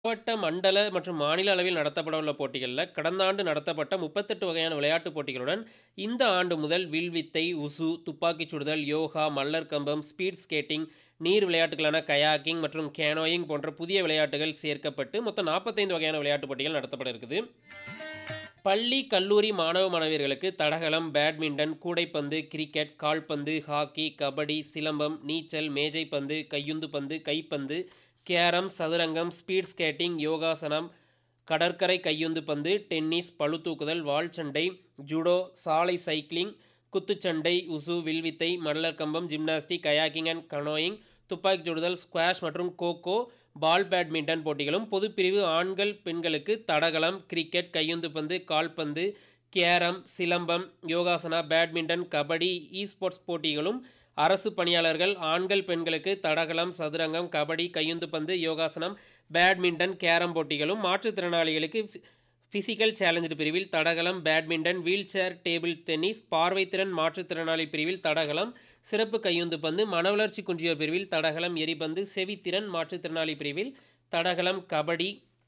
மாவட்ட, மண்டல மற்றும் மாநில அளவில் நடத்தப்படவுள்ள போட்டிகள்ல, கடந்த ஆண்டு நடத்தப்பட்ட 38 வகையான விளையாட்டுப் போட்டிகளுடன், இந்த ஆண்டு முதல் வில்வித்தை, உசு, துப்பாக்கிச் சுடுதல், யோகா, மல்லர் கம்பம், ஸ்பீட் ஸ்கேட்டிங், நீர் விளையாட்டுகளான கயாக்கிங் மற்றும் கேனோயிங் போன்ற புதிய விளையாட்டுகள் சேர்க்கப்பட்டு, மொத்தம் 45 வகையான விளையாட்டுப் போட்டிகள் நடத்தப்பட இருக்குது. பள்ளி, கல்லூரி மாணவ, மாணவியர்களுக்கு தடகளம், பேட்மிண்டன், கூடைப்பந்து, கிரிக்கெட், கால்பந்து, ஹாக்கி, கபடி, சிலம்பம், நீச்சல், மேஜைப்பந்து, கையுந்து பந்து, கைப்பந்து, கேரம், சதுரங்கம், ஸ்பீட் ஸ்கேட்டிங், யோகாசனம், கடற்கரை கையுந்து பந்து, டென்னிஸ், பளுதூக்குதல், வாள்சண்டை, ஜூடோ, சாலை சைக்கிளிங், குத்துச்சண்டை, உசு, வில்வித்தை, மல்லர் கம்பம், ஜிம்னாஸ்டிக், கயாக்கிங் அண்ட் கனோயிங், துப்பாக்கிச் சுடுதல், ஸ்குவாஷ் மற்றும் கோ-கோ, பால் பேட்மிண்டன் போட்டிகளும், பொதுப்பிரிவு ஆண்கள், பெண்களுக்கு தடகளம், கிரிக்கெட், கையுந்து பந்து, கால்பந்து, carrom, silambam, yogasana, badminton, kabaddi, esports போட்டிகளும், அரசு பணியாளர்கள் ஆண்கள், பெண்களுக்கு தடகளம், சதுரங்கம், கபடி, கையுந்து பந்து, யோகாசனம், பேட்மிண்டன், கேரம் போட்டிகளும், மாற்றுத்திறனாளிகளுக்கு பிசிக்கல் சேலஞ்ச்டு பிரிவில் தடகளம், badminton, wheelchair table tennis, பார்வைத்திறன் மாற்றுத்திறனாளி பிரிவில் தடகளம், சிறப்பு கையுந்து பந்து, மனவளர்ச்சி குன்றியோர் பிரிவில் தடகளம், எறிபந்து, செவித்திறன் மாற்றுத்திறனாளி பிரிவில் தடகளம், கபடி,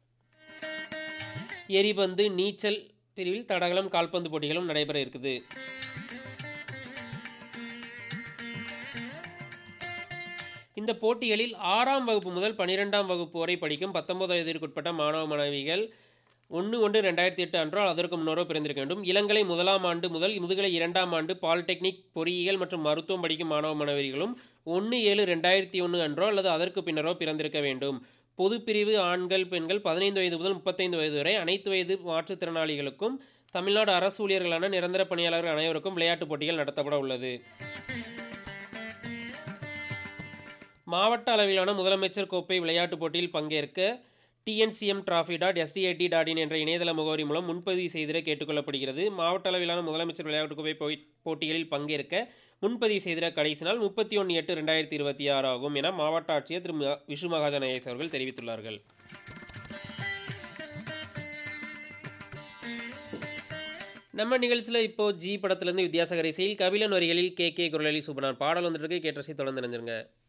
எறிபந்து, நீச்சல் பிரிவில் தடகளம், கால்பந்து போட்டிகளும் நடைபெற இருக்குது. இந்த போட்டிகளில் 6ஆம் வகுப்பு முதல் 12ஆம் வகுப்பு வரை படிக்கும் 19 வயதிற்குட்பட்ட மாணவ, மாணவிகள் 1-1-2008 அன்றோ அதற்கு முன்னரோ பிறந்திருக்க வேண்டும். இளங்கலை முதலாம் ஆண்டு முதல் முதுகலை இரண்டாம் ஆண்டு பாலிடெக்னிக், பொறியியல் மற்றும் மருத்துவம் படிக்கும் மாணவ, மாணவியர்களும் 1-7-2001 அன்றோ அல்லது அதற்கு பின்னரோ பிறந்திருக்க வேண்டும். பொதுப்பிரிவு ஆண்கள், பெண்கள் 15 வயது முதல் 35 வயது வரை அனைத்து வயது மாற்றுத்திறனாளிகளுக்கும், தமிழ்நாடு அரசு ஊழியர்களான நிரந்தர பணியாளர்கள் அனைவருக்கும் விளையாட்டுப் போட்டிகள் நடத்தப்பட உள்ளது. மாவட்ட அளவிலான முதலமைச்சர் கோப்பை விளையாட்டுப் போட்டியில் பங்கேற்க டிஎன்சிஎம்-டிராபி.எஸ்டிஐடி.இன் என்ற இணையதள முகவரி மூலம் முன்பதிவு செய்திட கேட்டுக் கொள்ளப்படுகிறது. மாவட்ட அளவிலான முதலமைச்சர் விளையாட்டுக் கோப்பை போட்டிகளில் பங்கேற்க முன்பதிவு செய்திட கடைசி நாள் 31-8-2026 ஆகும் என மாவட்ட ஆட்சியர் திரு. விஷு மகாஜன் ஐஏஎஸ் அவர்கள் தெரிவித்துள்ளார்கள். நம்ம நிகழ்ச்சியில இப்போ ஜி படத்திலிருந்து வித்யாசாகர் இசையில் கபிலன் வரிகளில் கே. கே. குரலில் சுபனான் பாடல் வந்துட்டு இருக்கு. கேட்டு ரசித்து தொடர்ந்து இணைஞ்சிருங்க.